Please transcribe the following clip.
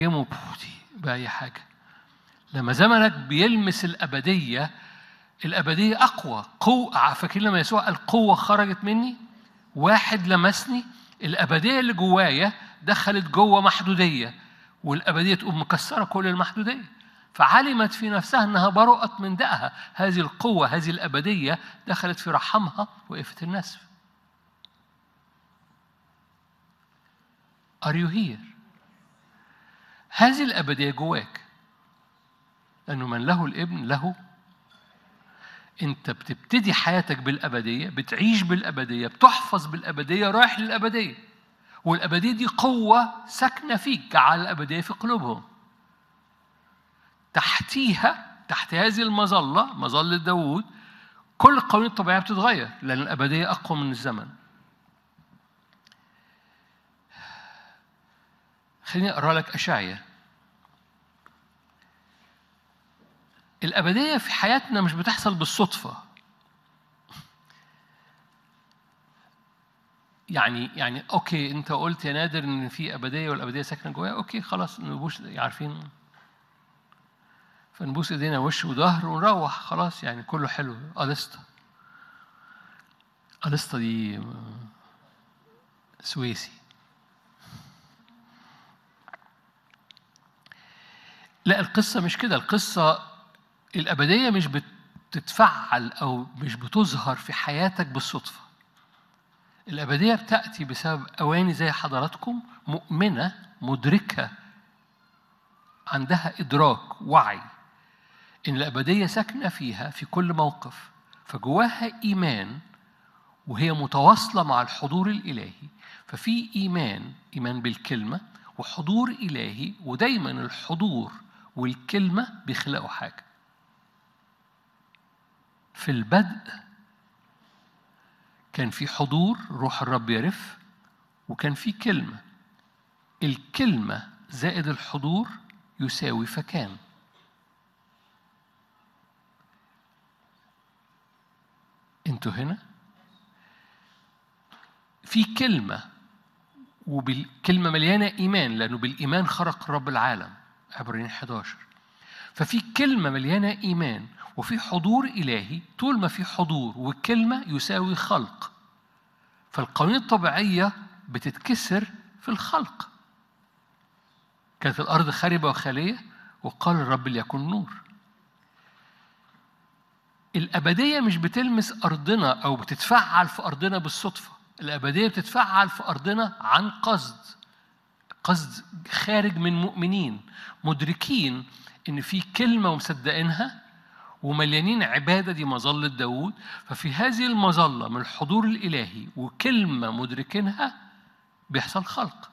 يمو بأي حاجة لما زمنك بيلمس الأبدية الأبدية أقوى قوة فاكرين لما يسوع قال قوة خرجت مني واحد لمسني الأبدية اللي جوايا دخلت جوه محدودية والأبدية تقوم مكسرة كل المحدودية فعلمت في نفسها أنها برؤت من دقها هذه القوة هذه الأبدية دخلت في رحمها وقفت النسف Are you here؟ هذه الأبدية جواك لأنه من له الابن له أنت بتبتدي حياتك بالأبدية بتعيش بالأبدية بتحفظ بالأبدية رايح للأبدية والأبدية دي قوة ساكنة فيك جعل الأبدية في قلوبهم تحتيها تحت هذه المظلة مظلة داوود كل القوانين الطبيعية بتتغير لأن الأبدية أقوى من الزمن خليني أقرأ لك أشعية الأبدية في حياتنا مش بتحصل بالصدفة يعني يعني اوكي انت قلت يا نادر ان في ابديه والابديه ساكنه جوايا اوكي خلاص نبوس عارفين فنبوس ايدينا وش وظهر ونروح خلاص يعني كله حلو قلسطه قلسطه دي سويسي لا القصه مش كده القصه الابديه مش بتتفعل او مش بتظهر في حياتك بالصدفه الأبدية بتأتي بسبب أواني زي حضراتكم مؤمنة مدركة عندها إدراك وعي إن الأبدية ساكنة فيها في كل موقف فجواها إيمان وهي متواصلة مع الحضور الإلهي ففي إيمان إيمان بالكلمة وحضور إلهي ودايما الحضور والكلمة بيخلقوا حاجة في البدء كان في حضور روح الرب يرف وكان في كلمة الكلمة زائد الحضور يساوي فكان انتوا هنا في كلمة وبالكلمة مليانة إيمان لأنه بالإيمان خرق رب العالم عبرين 11 ففي كلمة مليانة إيمان وفي حضور إلهي طول ما في حضور والكلمة يساوي خلق فالقوانين الطبيعية بتتكسر في الخلق كانت الأرض خاربة وخالية وقال الرب ليكن نور الأبدية مش بتلمس أرضنا أو بتتفعل في أرضنا بالصدفة الأبدية بتتفعل في أرضنا عن قصد قصد خارج من مؤمنين مدركين إن في كلمة ومصدقينها ومليانين عبادة دي مظلة داوود ففي هذه المظلة من الحضور الإلهي وكلمة مدركينها بيحصل خلق